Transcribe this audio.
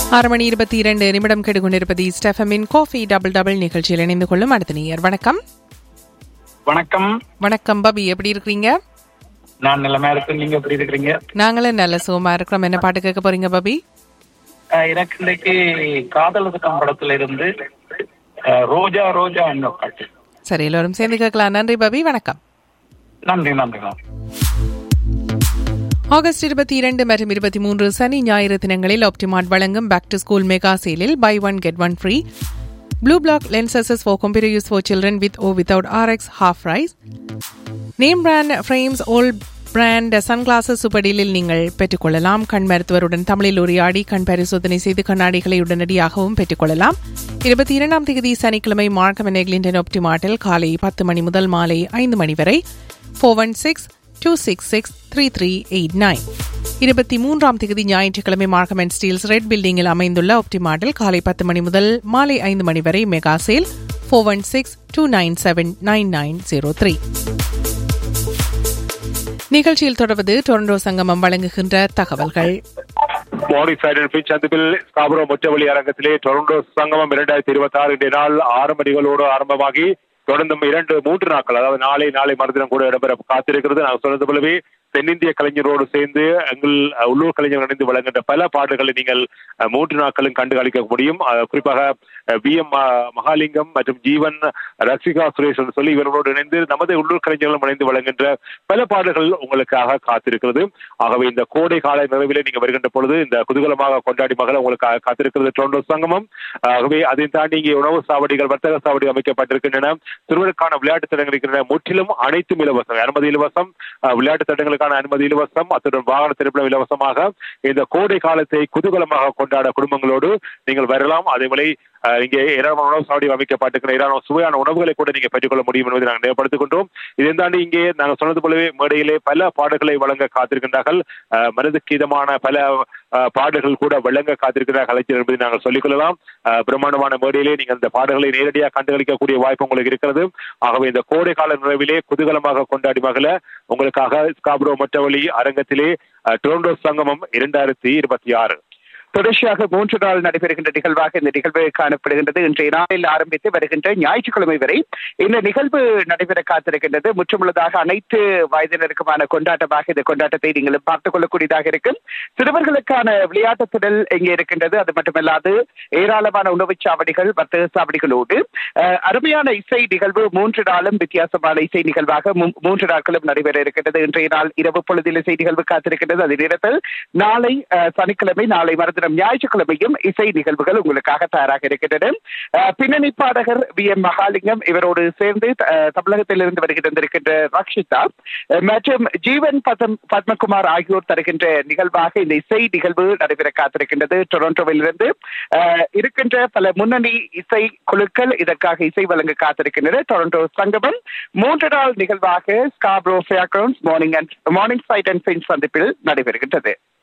ஆறு மணி இருபத்தி இரண்டு நிமிடம் கெடுகொண்டிருப்பது ஸ்டெஃபமின் காஃபி டபுள் டபுள் நிகழ்ச்சியில் இணைந்து கொள்ளும் அடுத்த நேயர் வணக்கம் வணக்கம் வணக்கம் பபி எப்படி இருக்கிறீங்க நான் நிலைமையா இருக்கேன் நீங்க எப்படி இருக்கிறீங்க நாங்களும் நல்ல சுகமா இருக்கிறோம் என்ன பாட்டு கேட்க போறீங்க பபி அஹ் எனக்கு இன்னைக்கு காதல் திட்டம் படத்துல இருந்து அஹ், ரோஜா ரோஜா என்ற பாட்டு சரி எல்லோரும் சேர்ந்து கேட்கலாம் நன்றி பபி வணக்கம் நன்றி நன்றி நன்றி ஆகஸ்ட் இருபத்தி இரண்டு மற்றும் இருபத்தி மூன்று சனி ஞாயிறு தினங்களில் ஆப்டிமார்ட் வழங்கும் பேக் டு ஸ்கூல் மெகா சேலில் buy one get one free blue black lenses for computer use for children with or without RX half price name brand frames all brand sunglasses சுப்படியில் நீங்கள் பெற்றுக்கொள்ளலாம் கண் மருத்துவருடன் தமிழில் உரையாடி கண் பரிசோதனை செய்து கண்ணாடிகளை உடனடியாகவும் பெற்றுக்கொள்ளலாம் இருபத்தி இரண்டாம் தேதி சனிக்கிழமை மார்க்கம் எக்லிண்டன் ஆப்டிமார்ட்டில் காலை பத்து மணி முதல் மாலை ஐந்து மணி வரை four one six two six six three three eight nine இருபத்தி மூன்றாம் தேதி ஞாயிற்றுக்கிழமை மார்க்கம் அண்ட் ஸ்டீல்ஸ் ரெட் பில்டிங்கில் அமைந்துள்ள ஆப்டிமார்ட்டில் காலை பத்து மணி முதல் மாலை ஐந்து மணி வரை mega sale four one six two nine seven nine nine zero three நிகழ்ச்சியில் தொடர்வது டொரண்டோ சங்கமம் வழங்குகின்ற தகவல்கள் மார்னிங் சைட் அண்ட் பிச் சந்திப்பில் ஸ்காபரோ முற்றவழி அரங்கத்திலே டொரண்டோ சங்கமம் இரண்டாயிரத்தி இருபத்தி ஆறு இன்றைய நாள் ஆரம்ப நிகழ்வோடு ஆரம்பமாகி தொடர்ந்தும் இரண்டு மூன்று நாட்கள் அதாவது நாளை நாளை மறுதினம் கூட இடம்பெற காத்திருக்கிறது நாங்கள் சொன்னது போலவே தென்னிந்திய கலைஞரோடு சேர்ந்து எங்கள் அஹ், உள்ளூர் கலைஞர்கள் இணைந்து வழங்குகின்ற பல பாடல்களை நீங்கள் அஹ், மூன்று நாட்களும் கண்டு களிக்க முடியும் அஹ், குறிப்பாக வி எம் மகாலிங்கம் மற்றும் ஜீவன் ரசிகா சுரேஷ் என்று சொல்லி இவர்களோடு இணைந்து நமது உள்ளூர் கலைஞர்களும் இணைந்து வழங்குகின்ற பல பாடல்கள் உங்களுக்காக காத்திருக்கிறது ஆகவே இந்த கோடை கால நிறைவிலே நீங்க வருகின்ற பொழுது இந்த குதூகலமாக கொண்டாடி மகள உங்களுக்காக காத்திருக்கிறது டொரண்டோ சங்கமம் ஆகவே அதை தாண்டி இங்கே உணவு சாவடிகள் வர்த்தக சாவடி அமைக்கப்பட்டிருக்கின்றன சிறுவருக்கான விளையாட்டு தடங்கள் இருக்கின்றன முற்றிலும் அனைத்தும் இலவசம் அனுமதி இலவசம் அஹ், விளையாட்டு தடங்களுக்கான அனுமதி இலவசம் அத்துடன் வாகன திரைப்படம் இலவசமாக இந்த கோடை காலத்தை குதூகலமாக கொண்டாட குடும்பங்களோடு நீங்கள் வரலாம் அதேவேளை அஹ், இங்கே ஏராளமான உணவு சாவடி அமைக்கப்பட்டிருக்கிற ஏராளமான சுவையான உணவுகளை கூட நீங்க பெற்றுக்கொள்ள முடியும் என்பதை நாங்கள் நினைவுபடுத்திக் கொண்டோம் இதை தாண்டி இங்கே நாங்கள் சொன்னது போலவே மேடையிலே பல பாடல்களை வழங்க காத்திருக்கின்றார்கள் அஹ், மனதுக்கு இதமான பல அஹ், பாடல்கள் கூட வழங்க காத்திருக்கிற கலைஞர் என்பதை நாங்கள் சொல்லிக் கொள்ளலாம் அஹ், பிரம்மாண்டமான மேடையிலே நீங்கள் இந்த பாடல்களை நேரடியாக கண்டுகளிக்கக்கூடிய வாய்ப்பு உங்களுக்கு இருக்கிறது ஆகவே இந்த கோடை கால நிறைவிலே குதூகலமாக கொண்டாடி மகள உங்களுக்காக ஸ்காப்ரோ மற்றவழி அரங்கத்திலே அஹ், டொரண்டோ சங்கமம் இரண்டாயிரத்தி இருபத்தி ஆறு தொடர்ச்சியாக மூன்று நாள் நடைபெறுகின்ற நிகழ்வாக இந்த நிகழ்வு காணப்படுகின்றது இன்றைய நாளில் ஆரம்பித்து வருகின்ற ஞாயிற்றுக்கிழமை வரை இந்த நிகழ்வு நடைபெற காத்திருக்கின்றது முற்றுமுள்ளதாக அனைத்து வயதினருக்குமான கொண்டாட்டமாக இந்த கொண்டாட்டத்தை நீங்கள் பார்த்துக் கொள்ளக்கூடியதாக இருக்கும் சிறுவர்களுக்கான விளையாட்டு திடல் இங்கே இருக்கின்றது அது மட்டுமல்லாது ஏராளமான உணவுச் சாவடிகள் வர்த்தக சாவடிகளோடு அஹ், அருமையான இசை நிகழ்வு மூன்று நாளும் வித்தியாசமான இசை நிகழ்வாக மூ- மூன்று நாட்களும் நடைபெற இருக்கின்றது இன்றைய நாள் இரவு பொழுதில் இசை நிகழ்வு காத்திருக்கின்றது அதே நேரத்தில் நாளை அஹ், சனிக்கிழமை நாளை மறுதினம் ஞாயிற்றுக்கிழமையும் இசை நிகழ்வுகள் உங்களுக்காக தயாராக இருக்கின்றன அஹ், பின்னணி பாடகர் வி எம் மகாலிங்கம் இவரோடு சேர்ந்து அஹ், தமிழகத்திலிருந்து வருகின்றிருக்கின்ற ரக்ஷிதா அஹ், மற்றும் ஜீவன் பதம் பத்மகுமார் ஆகியோர் தருகின்ற நிகழ்வாக இந்த இசை நிகழ்வு நடைபெற காத்திருக்கின்றது டொரண்டோவிலிருந்து அஹ், இருக்கின்ற பல முன்னணி இசை குழுக்கள் இதற்காக இசை வழங்க காத்திருக்கின்றன டொரண்டோ சங்கமம் மூன்று நாள் நிகழ்வாக Scarborough fairgrounds morning and Morningside and Finch சந்திப்பில் நடைபெறுகின்றது